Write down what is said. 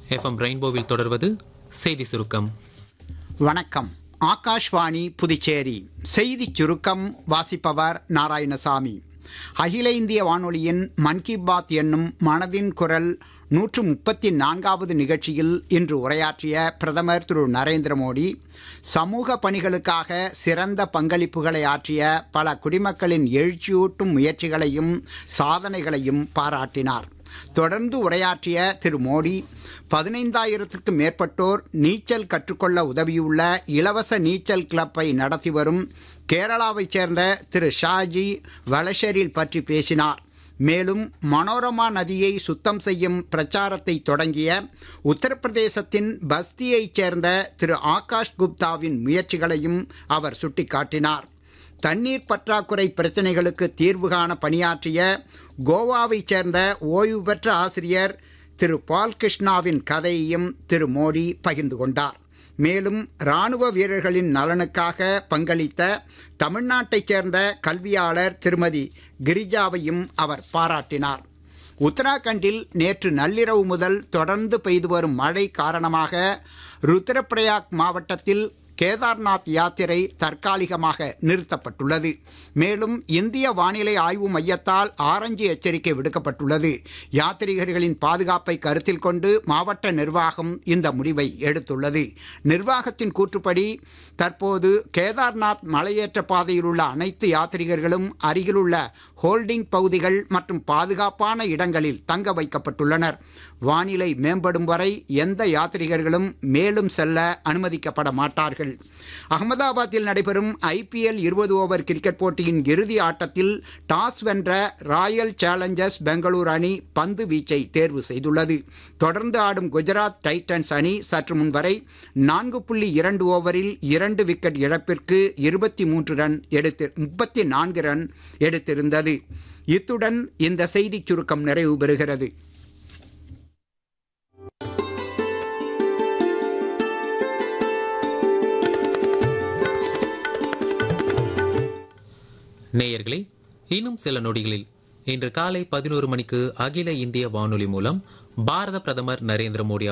FM ரெயின்போவில் தொடர்வது செய்தி சுருக்கம் வணக்கம் ஆகாஷ்வாணி புதுச்சேரி செய்திச் சுருக்கம் வாசிப்பவர் நாராயணசாமி அகில இந்திய வானொலியின் மன் கி பாத் என்னும் மனதின் குரல் நூற்று முப்பத்தி நான்காவது நிகழ்ச்சியில் இன்று உரையாற்றிய பிரதமர் திரு நரேந்திர மோடி சமூக பணிகளுக்காக சிறந்த பங்களிப்புகளை ஆற்றிய பல குடிமக்களின் எழுச்சியூட்டும் முயற்சிகளையும் சாதனைகளையும் பாராட்டினார் தொடர்ந்து உரையாற்றிய திரு மோடி பதினைந்தாயிரத்திற்கும் மேற்பட்டோர் நீச்சல் கற்றுக்கொள்ள உதவியுள்ள இலவச நீச்சல் கிளப்பை நடத்தி வரும் கேரளாவைச் சேர்ந்த திரு ஷாஜி வலஷரில் பற்றி பேசினார் மேலும் மனோரமா நதியை சுத்தம் செய்யும் பிரச்சாரத்தை தொடங்கிய உத்தரப்பிரதேசத்தின் பஸ்தியைச் சேர்ந்த திரு ஆகாஷ் குப்தாவின் முயற்சிகளையும் அவர் சுட்டிக்காட்டினார் தண்ணீர் பற்றாக்குறை பிரச்சனைகளுக்கு தீர்வு காண பணியாற்றிய கோவாவைச் சேர்ந்த ஓய்வு பெற்ற ஆசிரியர் திரு பால் கிருஷ்ணாவின் கதையையும் திரு மோடி பகிர்ந்து கொண்டார் மேலும் இராணுவ வீரர்களின் நலனுக்காக பங்களித்த தமிழ்நாட்டைச் சேர்ந்த கல்வியாளர் திருமதி கிரிஜாவையும் அவர் பாராட்டினார் உத்தராகண்டில் நேற்று நள்ளிரவு முதல் தொடர்ந்து பெய்து வரும் மழை காரணமாக ருத்ரப்பிரயாக் மாவட்டத்தில் கேதார்நாத் யாத்திரை தற்காலிகமாக நிறுத்தப்பட்டுள்ளது மேலும் இந்திய வானிலை ஆய்வு மையத்தால் ஆரஞ்சு எச்சரிக்கை விடுக்கப்பட்டுள்ளது யாத்ரீகர்களின் பாதுகாப்பை கருத்தில் கொண்டு மாவட்ட நிர்வாகம் இந்த முடிவை எடுத்துள்ளது நிர்வாகத்தின் கூற்றுப்படி தற்போது கேதார்நாத் மலையேற்ற பாதையில் உள்ள அனைத்து யாத்ரீகர்களும் அருகிலுள்ள ஹோல்டிங் பகுதிகள் மற்றும் பாதுகாப்பான இடங்களில் தங்க வைக்கப்பட்டுள்ளனர் வானிலை மேம்படும் வரை எந்த யாத்ரீகர்களும் மேலும் செல்ல அனுமதிக்கப்பட மாட்டார்கள் அகமதாபாத்தில் நடைபெறும் ஐபிஎல் இருபது ஓவர் கிரிக்கெட் போட்டியின் இறுதி ஆட்டத்தில் டாஸ் வென்ற ராயல் சேலஞ்சர்ஸ் பெங்களூரு அணி பந்து வீச்சை தேர்வு செய்துள்ளது தொடர்ந்து ஆடும் குஜராத் டைட்டன்ஸ் அணி சற்று முன் வரை நான்கு புள்ளி இரண்டு ஓவரில் இரண்டு விக்கெட் இழப்பிற்கு இருபத்தி மூன்று ரன் எடுத்து முப்பத்தி நான்கு ரன் எடுத்திருந்தது இத்துடன் இந்த செய்திச் சுருக்கம் நிறைவு பெறுகிறது நேயர்களே இன்னும் சில நொடிகளில் இன்று காலை பதினோரு மணிக்கு அகில இந்திய வானொலி மூலம் பாரத பிரதமர் நரேந்திர மோடி